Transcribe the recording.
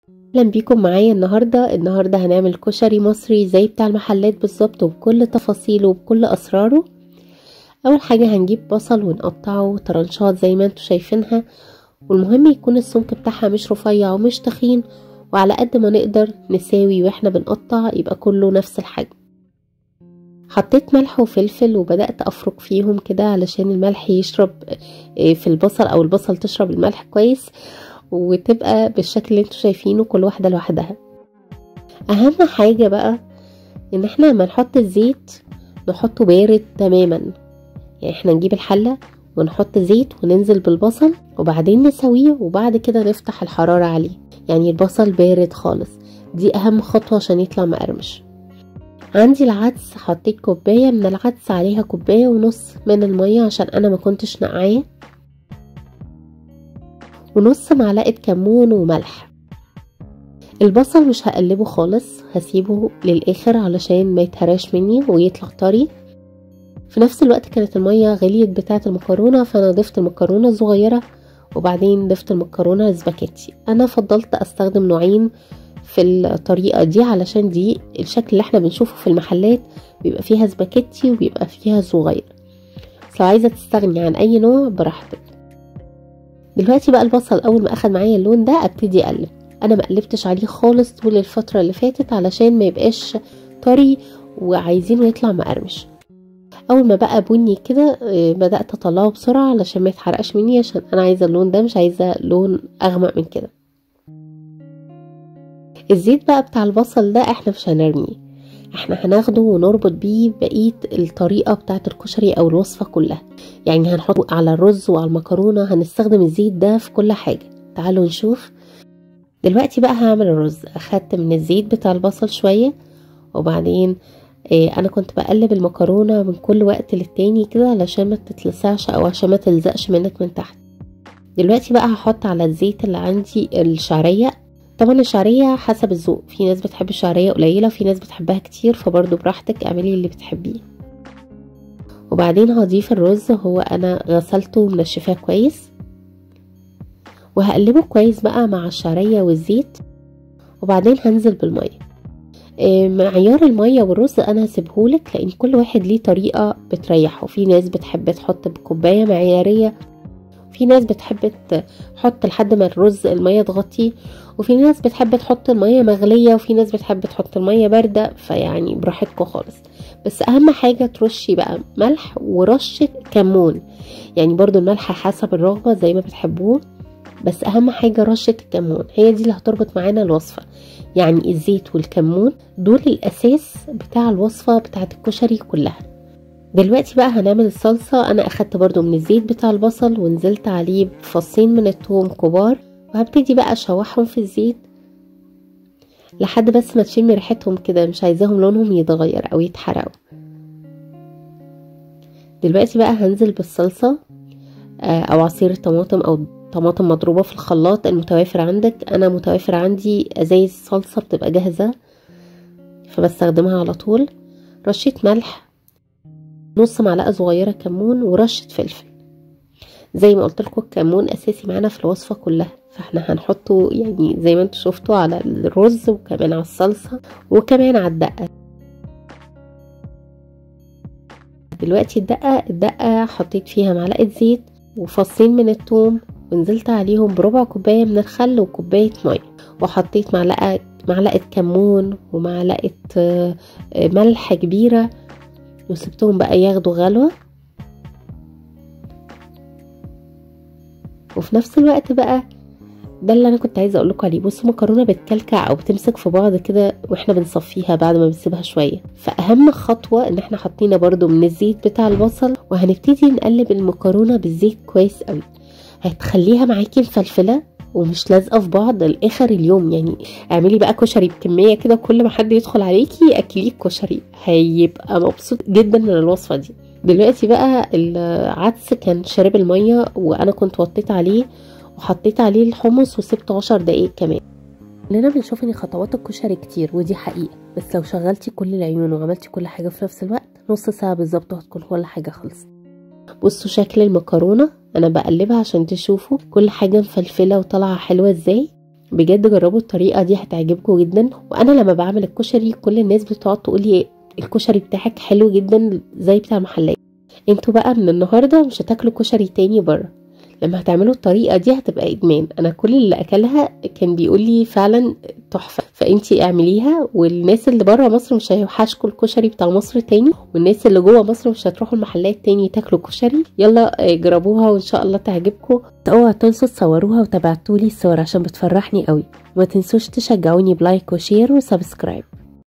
اهلا بيكم معايا النهارده النهارده هنعمل كشري مصري زي بتاع المحلات بالظبط وبكل تفاصيله وبكل اسراره اول حاجه هنجيب بصل ونقطعه طرنشات زي ما انتوا شايفينها والمهم يكون السمك بتاعها مش رفيع ومش تخين وعلى قد ما نقدر نساوي واحنا بنقطع يبقى كله نفس الحجم حطيت ملح وفلفل وبدأت أفرك فيهم كده علشان الملح يشرب في البصل أو البصل تشرب الملح كويس وتبقى بالشكل اللي انتوا شايفينه كل واحدة لوحدها أهم حاجة بقى إن احنا لما نحط الزيت نحطه بارد تماما يعني احنا نجيب الحلة ونحط زيت وننزل بالبصل وبعدين نسويه وبعد كده نفتح الحرارة عليه يعني البصل بارد خالص دي أهم خطوة عشان يطلع مقرمش عندي العدس حطيت كوباية من العدس عليها كوباية ونص من المية عشان أنا ما كنتش نقعاه ونص معلقة كمون وملح البصل مش هقلبه خالص هسيبه للآخر علشان ما يتهراش مني ويطلع طري في نفس الوقت كانت المية غليت بتاعة المكرونة فأنا ضفت المكرونة الصغيرة وبعدين ضفت المكرونة سباكيتي أنا فضلت أستخدم نوعين في الطريقة دي علشان دي الشكل اللي احنا بنشوفه في المحلات بيبقى فيها سباكيتي وبيبقى فيها صغير بس لو عايزة تستغني عن أي نوع براحتك دلوقتي بقى البصل أول ما أخد معايا اللون ده أبتدي أقلب أنا ما قلبتش عليه خالص طول الفترة اللي فاتت علشان ما يبقاش طري وعايزينه يطلع مقرمش اول ما بقى بني كده بدات اطلعه بسرعه علشان ما يتحرقش مني عشان انا عايزه اللون ده مش عايزه لون اغمق من كده الزيت بقى بتاع البصل ده احنا مش هنرميه احنا هناخده ونربط بيه بقيه الطريقه بتاعه الكشري او الوصفه كلها يعني هنحطه على الرز وعلى المكرونه هنستخدم الزيت ده في كل حاجه تعالوا نشوف دلوقتي بقى هعمل الرز اخدت من الزيت بتاع البصل شويه وبعدين انا كنت بقلب المكرونه من كل وقت للتاني كده علشان ما تتلسعش او عشان ما تلزقش منك من تحت دلوقتي بقى هحط على الزيت اللي عندي الشعريه طبعا الشعريه حسب الذوق في ناس بتحب الشعريه قليله وفي ناس بتحبها كتير فبرضو براحتك اعملي اللي بتحبيه وبعدين هضيف الرز هو انا غسلته ومنشفاه كويس وهقلبه كويس بقى مع الشعريه والزيت وبعدين هنزل بالميه معيار المية والرز انا هسيبهولك لان كل واحد ليه طريقة بتريحه في ناس بتحب تحط بكوباية معيارية في ناس بتحب تحط لحد ما الرز المية تغطيه وفي ناس بتحب تحط المية مغلية وفي ناس بتحب تحط المية باردة فيعني براحتكم خالص بس اهم حاجة ترشي بقى ملح ورشة كمون يعني برضو الملح حسب الرغبة زي ما بتحبوه بس اهم حاجة رشة الكمون هي دي اللي هتربط معانا الوصفة يعني الزيت والكمون دول الاساس بتاع الوصفة بتاعت الكشري كلها دلوقتي بقى هنعمل الصلصة انا اخدت برضو من الزيت بتاع البصل ونزلت عليه بفصين من الثوم كبار وهبتدي بقى اشوحهم في الزيت لحد بس ما تشم ريحتهم كده مش عايزاهم لونهم يتغير او يتحرقوا دلوقتي بقى هنزل بالصلصة او عصير الطماطم او طماطم مضروبة في الخلاط المتوافر عندك انا متوافر عندي ازايز صلصة بتبقى جاهزة فبستخدمها على طول رشة ملح نص معلقة صغيرة كمون ورشة فلفل زي ما قلت لكم الكمون اساسي معانا في الوصفة كلها فاحنا هنحطه يعني زي ما انتوا شفتوا على الرز وكمان على الصلصة وكمان على الدقة دلوقتي الدقة الدقة حطيت فيها معلقة زيت وفصين من الثوم ونزلت عليهم بربع كوباية من الخل وكوباية مية وحطيت معلقة معلقة كمون ومعلقة ملح كبيرة وسبتهم بقى ياخدوا غلوة وفي نفس الوقت بقى ده اللي انا كنت عايزه اقول لكم عليه بصوا مكرونه بتكلكع او بتمسك في بعض كده واحنا بنصفيها بعد ما بنسيبها شويه فاهم خطوه ان احنا حطينا برده من الزيت بتاع البصل وهنبتدي نقلب المكرونه بالزيت كويس قوي هتخليها معاكي مفلفله ومش لازقه في بعض لاخر اليوم يعني اعملي بقى كشري بكميه كده كل ما حد يدخل عليكي اكليه كشري هيبقى مبسوط جدا من الوصفه دي دلوقتي بقى العدس كان شارب الميه وانا كنت وطيت عليه وحطيت عليه الحمص وسبته عشر دقايق كمان كلنا بنشوف ان خطوات الكشري كتير ودي حقيقه بس لو شغلتي كل العيون وعملتي كل حاجه في نفس الوقت نص ساعه بالظبط هتكون كل حاجه خلصت بصوا شكل المكرونه انا بقلبها عشان تشوفوا كل حاجه مفلفله وطالعه حلوه ازاي بجد جربوا الطريقه دي هتعجبكم جدا وانا لما بعمل الكشري كل الناس بتقعد تقول لي الكشري بتاعك حلو جدا زي بتاع المحلات انتوا بقى من النهارده مش هتاكلوا كشري تاني بره لما هتعملوا الطريقه دي هتبقى ادمان انا كل اللي اكلها كان بيقول لي فعلا تحفه فانتي اعمليها والناس اللي بره مصر مش هيوحشكوا الكشري بتاع مصر تاني والناس اللي جوه مصر مش هتروحوا المحلات تاني تاكلوا كشري يلا جربوها وان شاء الله تعجبكم اوعوا تنسوا تصوروها وتبعتولي الصور عشان بتفرحني قوي وما تنسوش تشجعوني بلايك وشير وسبسكرايب